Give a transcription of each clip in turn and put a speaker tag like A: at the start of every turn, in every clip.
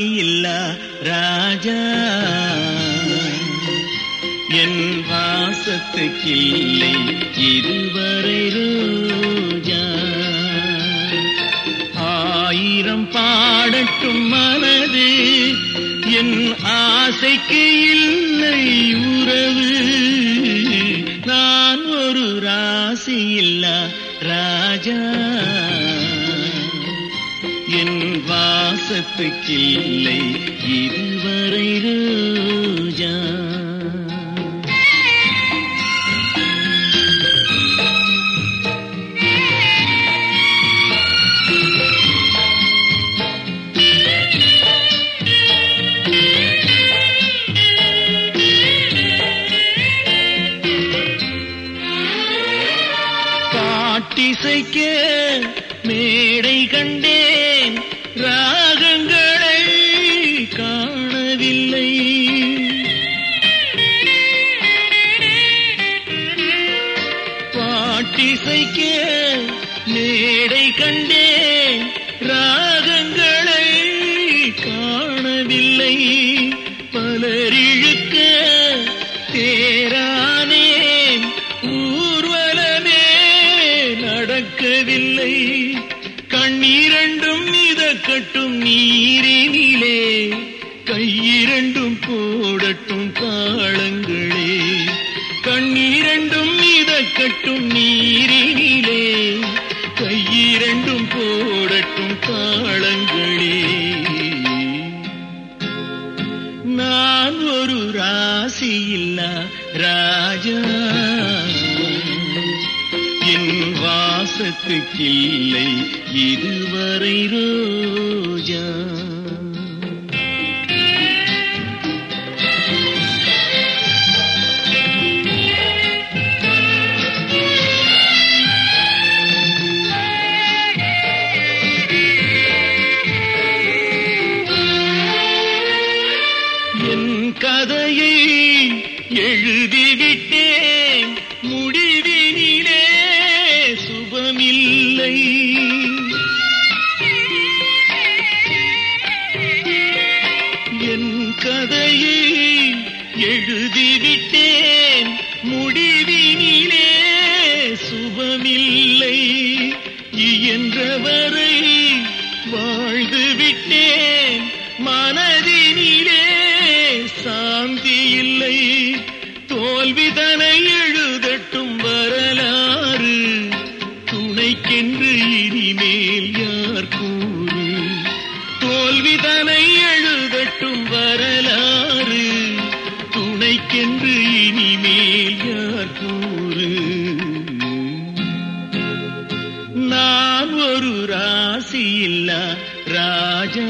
A: ராசியில்லா ராஜா என் வாசத்துக்கில்லை இதுவரை ரோஜா ஆயிரம் பாடட்டும் மனது என் ஆசைக்கு இல்லை உறவு நான் ஒரு ராசியில்லா ராஜா என் வாசத்துக்கில்லை இதுவரை ரோஜா பாட்டிசைக்க மேடை கண்டேன் ராகங்களை காணவில்லை பாட்டிசைக்க மேடை கண்டேன் ராகங்களை காணவில்லை பலரிழுக்க தேரானேன் ஊர்வலமே நடக்கவில்லை கண்ணீரண்டும் மிதக்கட்டும் நீரினிலே கையிரண்டும் போடட்டும் தாளங்களே கண்ணீரண்டும் மிதக்கட்டும் நீரினிலே கையிரண்டும் போடட்டும் தாளங்களே நான் ஒரு ராசியில்லா ராஜா என் வாசத்துக்கில்லை இதுவரை ரோஜா என் கதையை எழுதிவிட்டேன் முடிவினிலே சுபமில்லை என் கதையை எழுதிவிட்டேன் முடிவினிலே சுபமில்லை இயன்றவரை வாழ்ந்து விட்டேன் மனதினிலே சாந்தி இல்லை தோல்விதனை எழுதட்டும் வரலாறு துணைக்கென்று இனிமேல் யார் கூறு தோல்விதனை எழுதட்டும் வரலாறு துணைக்கென்று இனிமேல் யார் கூறு நான் ஒரு ராசியில்லா ராஜா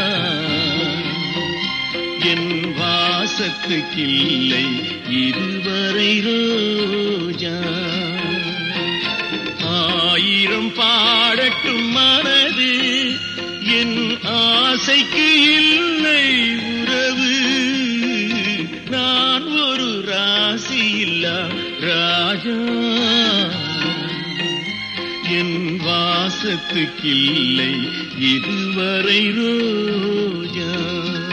A: என் வாசத்துக்கில்லை இதுவரை ரோஜா ஆயிரம் பாடட்டும் மனது என் ஆசைக்கு இல்லை உறவு நான் ஒரு ராசியில்லா ராஜா என் வாசத்துக்கில்லை இதுவரை ரோஜா